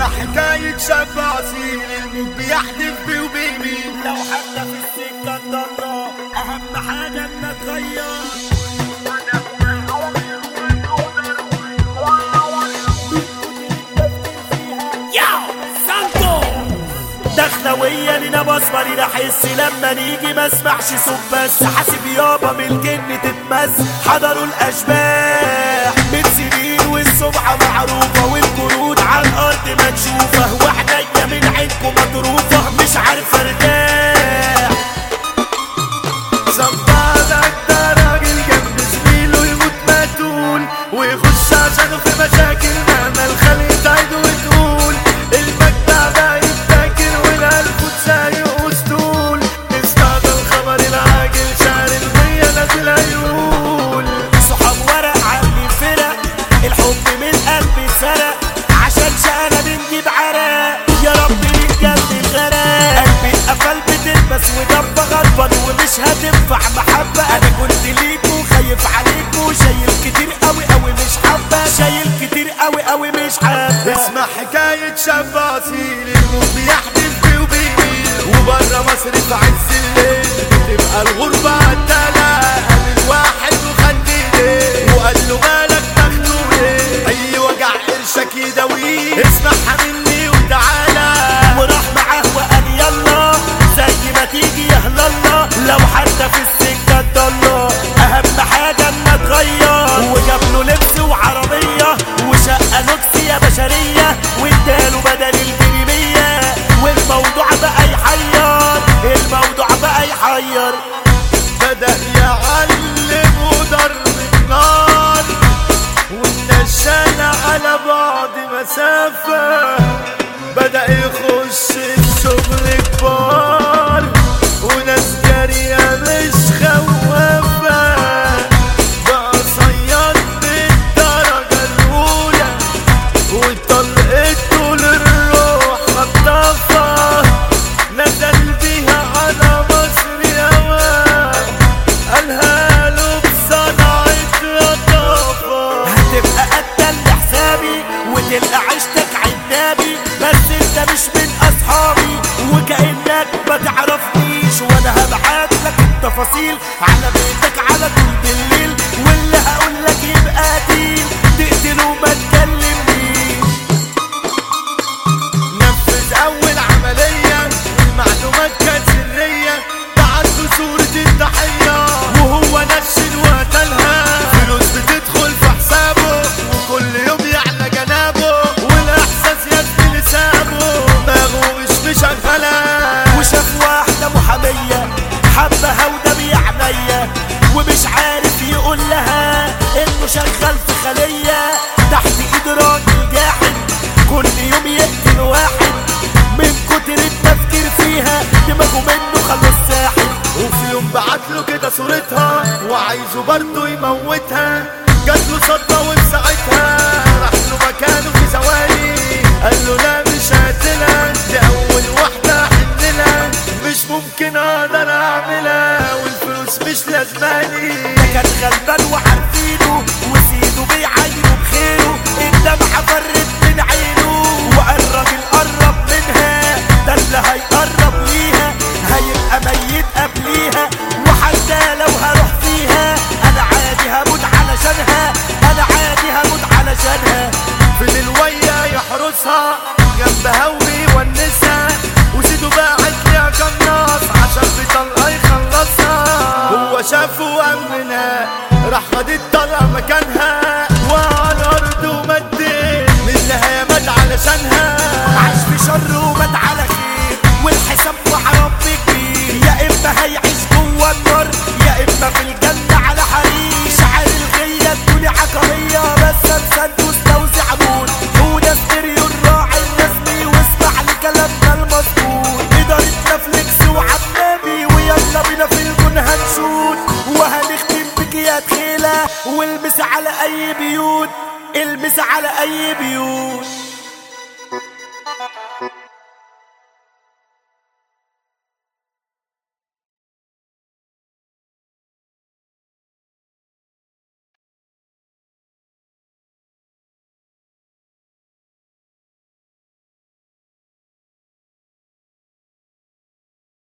اسمع حكاية شاب أصيل الموت بيحدف بيه وبيمين لو حتى في السكة ضلة أهم حاجة إن تغير ياو سانتو دخلوية لينا بصمة لينا حس لما نيجي ما اسمعش صوت بس حاسب يابا من الجن تتمس حضروا الأشباح من سنين والسمعة معروفة والجنود على الأرض مكشوفة وعينيا من عينكم مطروفة مش عارف ارتاح صفادك ده راجل جنب زميله يموت مقتول ويخش عشانه في مشاكل مهما الخلق تعيد وتقول المجدع ده يتاكل والقلب تسايق وسطول اسمع ده الخبر العاجل شعر المية نازل هيقول صحاب ورق عمي فرق الحب من قلبي اتسرق عشان شقنا بنجيب عرق يا رب يتجنن الغرق قلبي اتقفل بتلبس ودب غضبان ومش هتنفع محبة انا كنت ليكوا خايف عليكوا شايل كتير قوي قوي مش حبة شايل كتير قوي قوي مش حبة اسمع حكاية شاب أصيل الموت بيحدف بيه وبيميل وبره مصر في عز الليل بتبقى الغربة عالتالة قابل واحد وخليه وقال له مالك مخنوق ليه أي وجع قرشك يداويه اسمعها مني وتعالى وراح معاه وقال يلا زي ما تيجي يا الله لو حتى في السكة ضلة أهم حاجة إن تغير وجاب له لبس وعربية وشقة نكس يا بشرية واداله بدل الجنيه والموضوع بقى يحير الموضوع بقى يحير بدأ يعلم ضرب النار والناس شالة على بعض مسافة بدأ يخش في شغل كبار وناس جارية مش خوافة بقى صياد بالدرجة الأولى وطلقته للروح خطافة نزل بيها على مصر يوان قالها له بصنعة لطافة هتبقى قتل لحسابي وتلقى عيشتك عنابي بس انت مش من اصحابي وكأنك ما تعرفنيش وانا هبعت لك التفاصيل على بيتك على طول بالليل واللي هقول لك يبقى ديل تقتله ما تكلمنيش نفذ أول عملية المعلومات كانت سرية بعت له صورة الضحية وهو نشن وقتلها فلوس بتدخل في حسابه وكل يوم يعلى جنابه والإحساس يدي لسابه دماغه مش مشغلة وشاف واحدة محامية حبها وده بيعنيا ومش عارف يقول لها انه شغال في خلية تحت ايد راجل جاحد كل يوم يقتل واحد من كتر التفكير فيها دماغه منه خلص ساحل وفي يوم بعت له كده صورتها وعايزه برضه يموتها جات له صدمة وفي ساعتها راح له مكانه في ثواني قال له لا مش هقتلها دي أول واحدة حنلها مش ممكن أقدر أعملها والفلوس مش لازماني ده كان غلبان وعارفينه وسيده بيعايره بخيره الدمعة فرت من عينه وقال راجل قرب منها ده اللي هيقرب ليها هيبقى ميت قبليها وحتى لو هروح فيها انا عادي هموت علشانها انا عادي هموت علشانها في الوية يحرسها جنبها ويونسها وسيده باعت ليها قناص عشان بطلقة يخلصها هو شافه وأمنها راح خد الطلقة مكانها وعلى الأرض ومدين منها مات علشانها عاش في شر ومات على خير والحساب مع رب كبير يا اما هيعيش جوه النار يا اما في الجنه على حرير شعر الغيه الدنيا عقاريه بس مسدس توزيع عمود هو ده ستيريو الراعي الرسمي واسمع لكلامنا المظبوط اداره نفليكس وعبابي ويلا بينا في الجون هنشوت وهنختم بك يا تخيله والمس على اي بيوت المس على اي بيوت